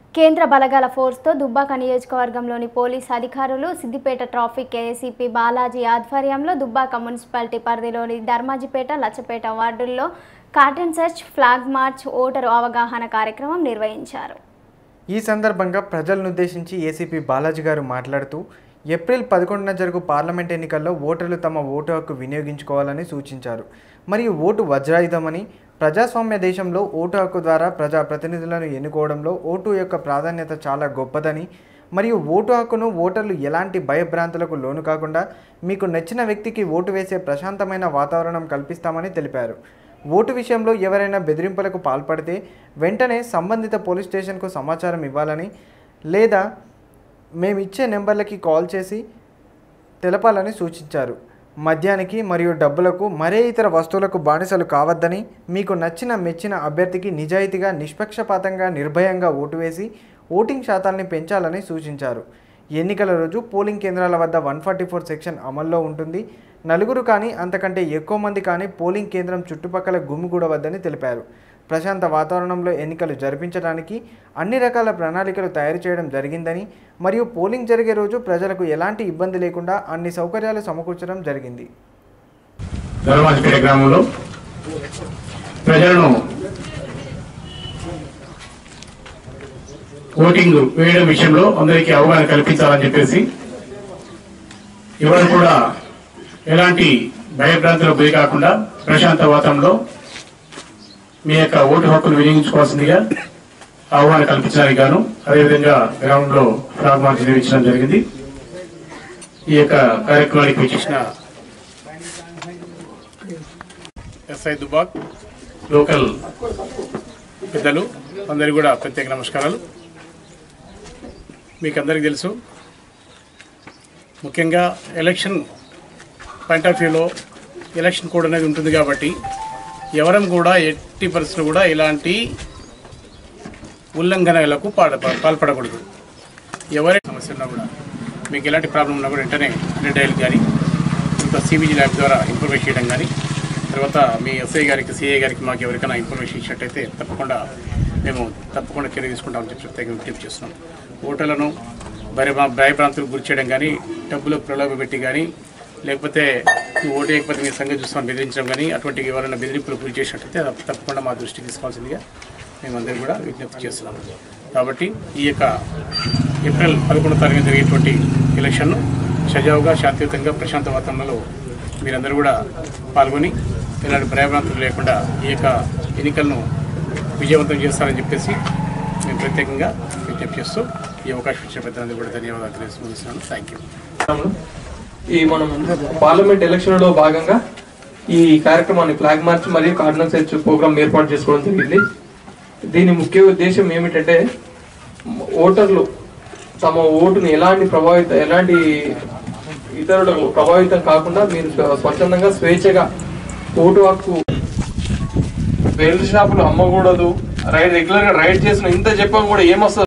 కేంద్ర బలగాల ఫోర్స్తో దుబ్బాక నియోజకవర్గంలోని పోలీస్ అధికారులు సిద్దిపేట ట్రాఫిక్ ఏసీపీ బాలాజీ ఆధ్వర్యంలో దుబ్బాక మున్సిపాలిటీ పరిధిలోని ధర్మాజిపేట లచ్చపేట వార్డుల్లో cordon search flag march voter అవగాహన కార్యక్రమం నిర్వహించారు ఈ సందర్భంగా ప్రజలను ఉద్దేశించి ఏసీపీ బాలాజీ గారు మాట్లాడుతూ ఏప్రిల్ పదకొండున జరుగు పార్లమెంట్ ఎన్నికల్లో ఓటర్లు తమ ఓటు హక్కు వినియోగించుకోవాలని సూచించారు మరియు ఓటు వజ్రాయుధమని ప్రజాస్వామ్య దేశంలో ఓటు హక్కు ద్వారా ప్రజా ప్రతినిధులను ఎన్నుకోవడంలో ఓటు యొక్క ప్రాధాన్యత చాలా గొప్పదని మరియు ఓటు హక్కును ఓటర్లు ఎలాంటి భయభ్రాంతులకు లోను కాకుండా మీకు నచ్చిన వ్యక్తికి ఓటు వేసే ప్రశాంతమైన వాతావరణం కల్పిస్తామని తెలిపారు ఓటు విషయంలో ఎవరైనా బెదిరింపులకు పాల్పడితే వెంటనే సంబంధిత పోలీస్ స్టేషన్కు సమాచారం ఇవ్వాలని లేదా మేము ఇచ్చే నెంబర్లకి కాల్ చేసి తెలపాలని సూచించారు మద్యానికి మరియు డబ్బులకు మరే ఇతర వస్తువులకు బానిసలు కావద్దని మీకు నచ్చిన మెచ్చిన అభ్యర్థికి నిజాయితీగా నిష్పక్షపాతంగా నిర్భయంగా ఓటు వేసి ఓటింగ్ శాతాన్ని పెంచాలని సూచించారు ఎన్నికల రోజు పోలింగ్ కేంద్రాల వద్ద వన్ ఫార్టీ ఫోర్ సెక్షన్ అమల్లో ఉంటుంది నలుగురు కానీ అంతకంటే ఎక్కువ మంది కానీ పోలింగ్ కేంద్రం చుట్టుపక్కల గుమిగూడవద్దని తెలిపారు ప్రశాంత వాతావరణంలో ఎన్నికలు జరిపించడానికి అన్ని రకాల ప్రణాళికలు తయారు చేయడం జరిగిందని మరియు పోలింగ్ జరిగే రోజు ప్రజలకు ఎలాంటి ఇబ్బంది లేకుండా అన్ని సౌకర్యాలు సమకూర్చడం జరిగింది ధర్మాజపేట గ్రామంలో ప్రజలను ఓటింగ్ వేయడం విషయంలో అందరికీ అవగాహన కల్పించాలని చెప్పేసి ఎవరు కూడా ఎలాంటి భయభ్రాంతులకు గురి కాకుండా ప్రశాంత వాతావరణంలో మీ యొక్క ఓటు హక్కును వినియోగించుకోవాల్సిందిగా ఆహ్వానం కల్పించడానికి గాను అదేవిధంగా గ్రామంలో ఫ్లాగ్ మార్చ్ నిర్వహించడం జరిగింది ఈ యొక్క కార్యక్రమానికి వచ్చేసిన ఎస్ఐ దుబాక్ లోకల్ పెద్దలు అందరికీ కూడా ప్రత్యేక నమస్కారాలు మీకు అందరికీ తెలుసు ముఖ్యంగా ఎలక్షన్ పాయింట్ ఆఫ్ వ్యూలో ఎలక్షన్ కోడ్ అనేది ఉంటుంది కాబట్టి ఎవరం కూడా ఎట్టి పరిస్థితులు కూడా ఇలాంటి ఉల్లంఘనలకు పాడ పాల్పడకూడదు ఎవరి సమస్య ఉన్నా కూడా మీకు ఎలాంటి ప్రాబ్లం ఉన్నా కూడా వెంటనే హండ్రెడ్ డైల్ కానీ ఇంకా సిబిజీ ల్యాబ్ ద్వారా ఇన్ఫర్మేషన్ చేయడం కానీ తర్వాత మీ ఎస్ఐ గారికి సిఐ గారికి మాకు ఎవరికైనా ఇన్ఫర్మేషన్ ఇచ్చినట్టయితే తప్పకుండా మేము తప్పకుండా చర్య తీసుకుంటామని చెప్పి ప్రత్యేకంగా విజ్ఞప్తి చేస్తున్నాం ఓటర్లను భయ భయభ్రాంతులకు గురి చేయడం కానీ డబ్బులు ప్రలోభ పెట్టి కానీ లేకపోతే నువ్వు ఓటు వేయకపోతే మీ సంగతి చూస్తామని బెదిరించడం కానీ అటువంటి ఎవరైనా బెదిరింపులు గురి చేసినట్టయితే అది తప్పకుండా మా దృష్టికి తీసుకోవాల్సిందిగా మేమందరం కూడా విజ్ఞప్తి చేస్తున్నాం కాబట్టి ఈ యొక్క ఏప్రిల్ పదకొండో తారీఖున జరిగేటువంటి ఎలక్షన్ను సజావుగా శాంతియుతంగా ప్రశాంత వాతావరణంలో మీరందరూ కూడా పాల్గొని ఇలాంటి భయభ్రాంతులు లేకుండా ఈ యొక్క ఎన్నికలను విజయవంతం చేస్తారని చెప్పేసి మేము ప్రత్యేకంగా విజ్ఞప్తి చేస్తూ ఈ అవకాశం ఇచ్చిన పెద్దలందరూ కూడా ధన్యవాదాలు తెలియజేస్తున్నాను థ్యాంక్ యూ ఈ మనం పార్లమెంట్ ఎలక్షన్ లో భాగంగా ఈ కార్యక్రమాన్ని ఫ్లాగ్ మార్చ్ మరియు కార్డినల్ సెర్చ్ ప్రోగ్రామ్ ఏర్పాటు చేసుకోవడం జరిగింది దీని ముఖ్య ఉద్దేశం ఏమిటంటే ఓటర్లు తమ ఓటుని ఎలాంటి ప్రభావిత ఎలాంటి ఇతరులకు ప్రభావితం కాకుండా మీరు స్వచ్ఛందంగా స్వేచ్ఛగా ఓటు హక్కు బెల్ట్ షాపులు అమ్మకూడదు రైడ్ రెగ్యులర్ గా రైడ్ చేసిన ఇంత చెప్పాం కూడా ఏమొస్తుంది